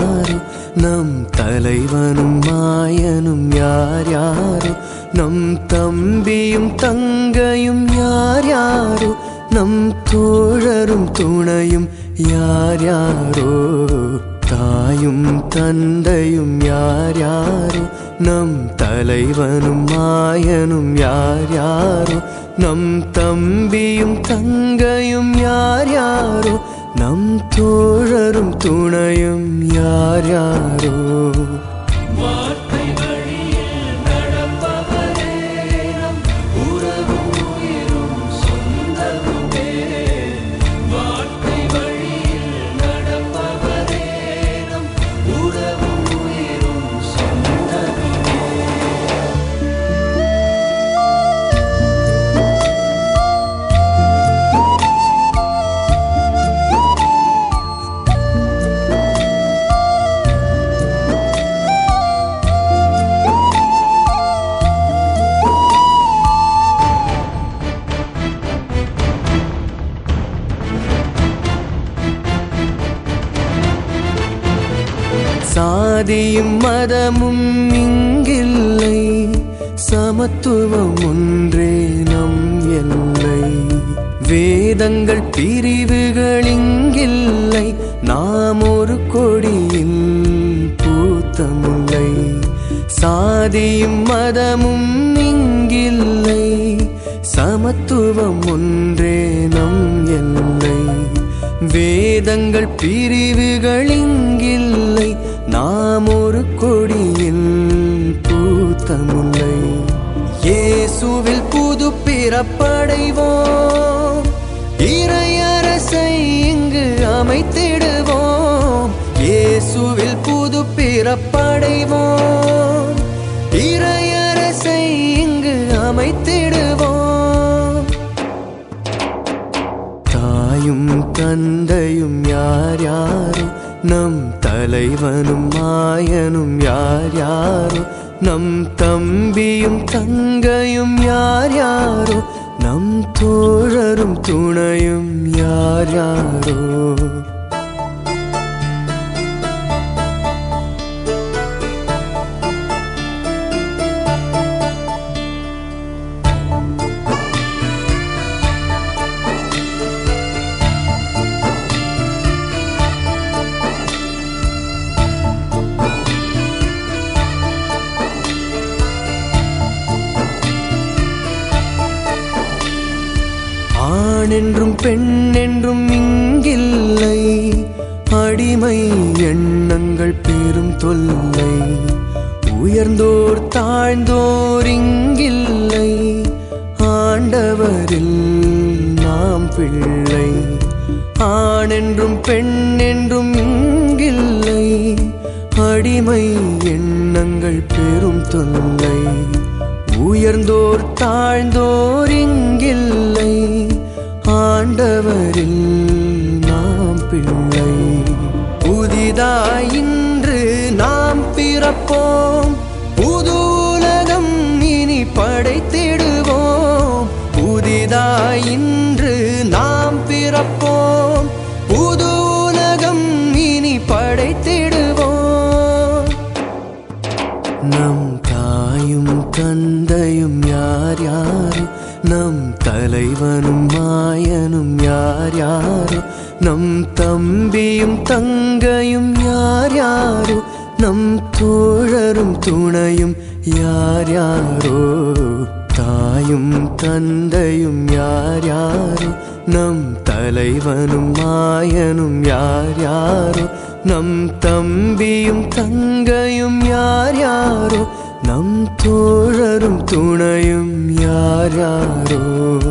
யாரோ நம் தலைவனும் மாயனும் யார் யாரோ நம் தம்பியும் தங்கையும் யார் யாரோ நம் தோழரும் துணையும் யார் யாரோ தாயும் தந்தையும் யார் யாரோ நம் தலைவனும் மாயனும் யார் யாரோ நம் தம்பியும் தங்கையும் யார் யாரோ நம் தோழரும் துணையும் யார் யாரோ வார்த்தை வழியில் நடப்பவரே நம் உறவும் உயிரும் சொந்தமுமே வார்த்தை வழியில் நடப்பவரே நம் உறவும் உயிரும் சொந்தமுமே சாதியும் மதமும் இங்கில்லை சமத்துவம் ஒன்றே நம் எல்லை வேதங்கள் பிரிவுகள் இங்கில்லை நாம் ஒரு கொடியில் பூத்த முல்லை சாதியும் மதமும் இங்கில்லை சமத்துவம் ஒன்றே நம் எல்லை வேதங்கள் பிரிவுகள் இங்கில்லை நாம் ஒரு கொடியில் பூத்த முல்லை இயேசுவில் புது பிறப்படைவோம் இறையரசை இங்கு அமைத்திடுவோம் இயேசுவில் புது பிறப்படைவோம் இறையரசை இங்கு அமைத்திடுவோம் தாயும் தந்தையும் யார் யாரோ நம் தலைவனும் மாயனும் யார் யாரோ நம் தம்பியும் தங்கையும் யார் யாரோ நம் தோழரும் துணையும் யார் யாரோ ஆண் என்றும் பெண் என்றும் இங்கில்லை அடிமை எண்ணங்கள் பெரும் தொல்லை உயர்ந்தோர் தாழ்ந்தோர் இங்கில்லை ஆண்டவரில் நாம் பிள்ளை ஆண் என்றும் பெண் என்றும் இங்கில்லை அடிமை எண்ணங்கள் பெரும் தொல்லை உயர்ந்தோர் தாழ்ந்தோர் இங்கில்லை ஆண்டவரில் நாம் பிள்ளை புதிதாய் இன்று நாம் பிறப்போம் புது உலகம் இனி படைத்திடுவோம் புதிதாய் இன்று நாம் பிறப்போம் புது உலகம் இனி படைத்திடுவோம் நம் தாயும் தந்தையும் யார் யாரோ நம் தலைவனும் மாயனும் யார் யாரோ நம் தம்பியும் தங்கையும் யார் யாரோ நம் தோழரும் துணையும் யார் யாரோ தாயும் தந்தையும் யார் யாரோ நம் தலைவனும் மாயனும் யார் யாரோ நம் தம்பியும் தங்கையும் யார் யாரோ நம் தோழரும் துணையும் யார் யாரோ